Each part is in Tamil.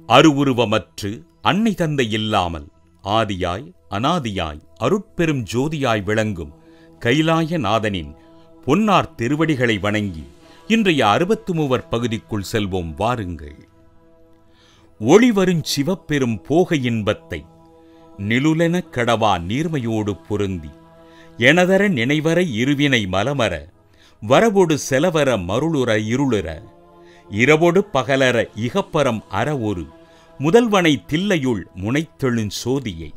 அருவுருவமற்று அன்னை தந்தை இல்லாமல் ஆதியாய் அனாதியாய் அருட்பெரும் ஜோதியாய் விளங்கும் கைலாய நாதனின் பொன்னார் திருவடிகளை வணங்கி இன்றைய அறுபத்து மூவர் பகுதிக்குள் செல்வோம் வாருங்கள் ஒளிவருஞ் சிவப்பெரும் போக இன்பத்தை நிலுலெனக் கடவா நீர்மையோடு பொருந்தி எனதர நினைவர இருவினை மலமர வரவொடு செலவர மருளுற இருளுற இரவொடு பகலர இகப்பரம் அற ஒரு முதல்வனை தில்லையுள் முனைத்தெழுஞ் சோதியை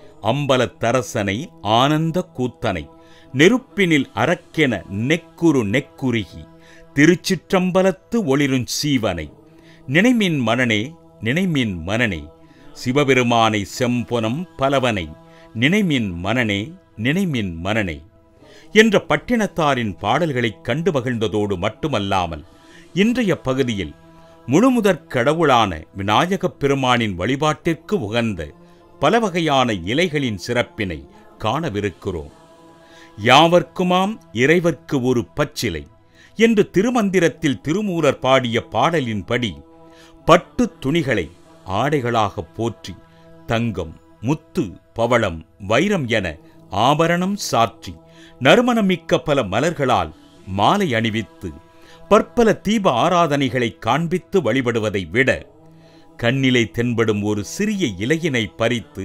அம்பலத்தரசனை ஆனந்த கூத்தனை நெருப்பினில் அரக்கென நெக்குரு நெக்குருகி திருச்சிற்றம்பலத்து ஒளிருஞ் சீவனை நினைமின் மனனே நினைமின் மனனே சிவபெருமானை செம்பொனம் பலவனை நினைமின் மனனே நினைமின் மனனே என்ற பட்டினத்தாரின் பாடல்களைக் கண்டு மகிழ்ந்ததோடு மட்டுமல்லாமல் இன்றைய பகுதியில் முழுமுதற் கடவுளான விநாயகப் பெருமானின் வழிபாட்டிற்கு உகந்த பல வகையான இலைகளின் சிறப்பினை காணவிருக்கிறோம் யாவர்க்குமாம் இறைவர்க்கு ஒரு பச்சிலை என்று திருமந்திரத்தில் திருமூலர் பாடிய பாடலின்படி பட்டு துணிகளை ஆடைகளாகப் போற்றி தங்கம் முத்து பவளம் வைரம் என ஆபரணம் சாற்றி நறுமணமிக்க பல மலர்களால் மாலை அணிவித்து பற்பல தீப ஆராதனைகளை காண்பித்து வழிபடுவதை விட கண்ணிலை தென்படும் ஒரு சிறிய இலையினை பறித்து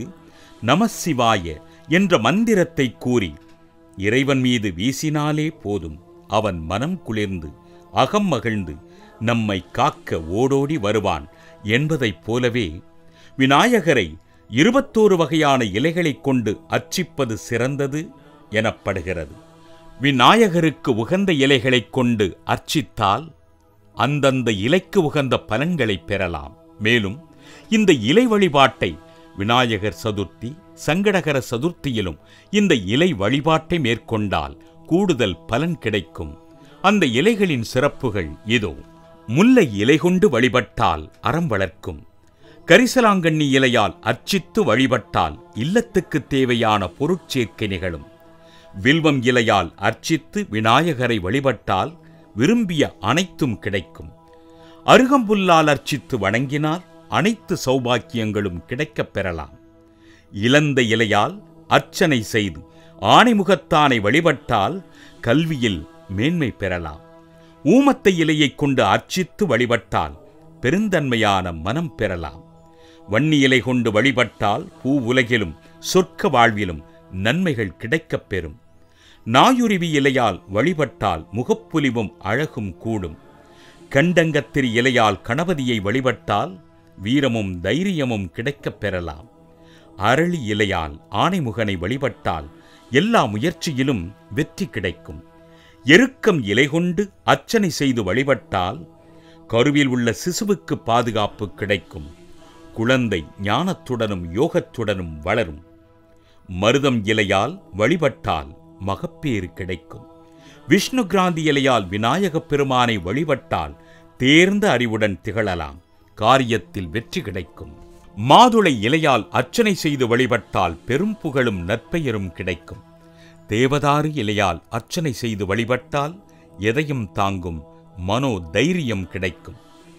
நமசிவாய என்ற மந்திரத்தை கூறி இறைவன் மீது வீசினாலே போதும் அவன் மனம் குளிர்ந்து அகம் மகிழ்ந்து நம்மை காக்க ஓடோடி வருவான் என்பதைப் போலவே விநாயகரை இருபத்தோரு வகையான இலைகளைக் கொண்டு அர்ச்சிப்பது சிறந்தது எனப்படுகிறது விநாயகருக்கு உகந்த இலைகளைக் கொண்டு அர்ச்சித்தால் அந்தந்த இலைக்கு உகந்த பலன்களை பெறலாம் மேலும் இந்த இலை வழிபாட்டை விநாயகர் சதுர்த்தி சங்கடகர சதுர்த்தியிலும் இந்த இலை வழிபாட்டை மேற்கொண்டால் கூடுதல் பலன் கிடைக்கும் அந்த இலைகளின் சிறப்புகள் இதோ முல்லை இலை கொண்டு வழிபட்டால் அறம் வளர்க்கும் கரிசலாங்கண்ணி இலையால் அர்ச்சித்து வழிபட்டால் இல்லத்துக்கு தேவையான பொருட்சேர்க்கை நிகழும் வில்வம் இலையால் அர்ச்சித்து விநாயகரை வழிபட்டால் விரும்பிய அனைத்தும் கிடைக்கும் அருகம்புல்லால் அர்ச்சித்து வணங்கினால் அனைத்து சௌபாக்கியங்களும் கிடைக்கப் பெறலாம் இளந்த இலையால் அர்ச்சனை செய்து ஆணைமுகத்தானை வழிபட்டால் கல்வியில் மேன்மை பெறலாம் ஊமத்தை இலையைக் கொண்டு அர்ச்சித்து வழிபட்டால் பெருந்தன்மையான மனம் பெறலாம் வன்னி இலை கொண்டு வழிபட்டால் பூ உலகிலும் சொர்க்க வாழ்விலும் நன்மைகள் கிடைக்கப் பெறும் நாயுருவி இலையால் வழிபட்டால் முகப்புலிவும் அழகும் கூடும் கண்டங்கத்திரி இலையால் கணபதியை வழிபட்டால் வீரமும் தைரியமும் கிடைக்கப் பெறலாம் அரளி இலையால் ஆணைமுகனை வழிபட்டால் எல்லா முயற்சியிலும் வெற்றி கிடைக்கும் எருக்கம் இலை கொண்டு அர்ச்சனை செய்து வழிபட்டால் கருவில் உள்ள சிசுவுக்கு பாதுகாப்பு கிடைக்கும் குழந்தை ஞானத்துடனும் யோகத்துடனும் வளரும் மருதம் இலையால் வழிபட்டால் மகப்பேறு கிடைக்கும் விஷ்ணு கிராந்தி இலையால் விநாயகப் பெருமானை வழிபட்டால் தேர்ந்த அறிவுடன் திகழலாம் காரியத்தில் வெற்றி கிடைக்கும் மாதுளை இலையால் அர்ச்சனை செய்து வழிபட்டால் பெரும் புகழும் நற்பெயரும் கிடைக்கும் தேவதாரு இலையால் அர்ச்சனை செய்து வழிபட்டால் எதையும் தாங்கும் மனோ தைரியம் கிடைக்கும்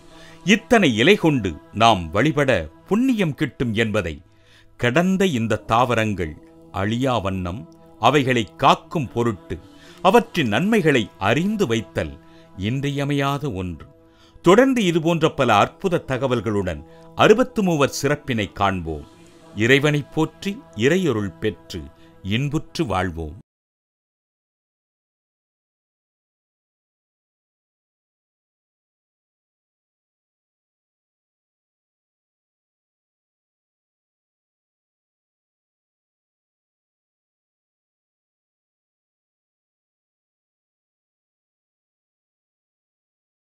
இத்தனை இலை கொண்டு நாம் வழிபட புண்ணியம் கிட்டும் என்பதை கடந்த இந்த தாவரங்கள் அழியா வண்ணம் அவைகளை காக்கும் பொருட்டு அவற்றின் நன்மைகளை அறிந்து வைத்தல் இன்றியமையாத ஒன்று தொடர்ந்து இதுபோன்ற பல அற்புத தகவல்களுடன் அறுபத்து மூவர் சிறப்பினை காண்போம் இறைவனைப் போற்றி இறையொருள் பெற்று இன்புற்று வாழ்வோம்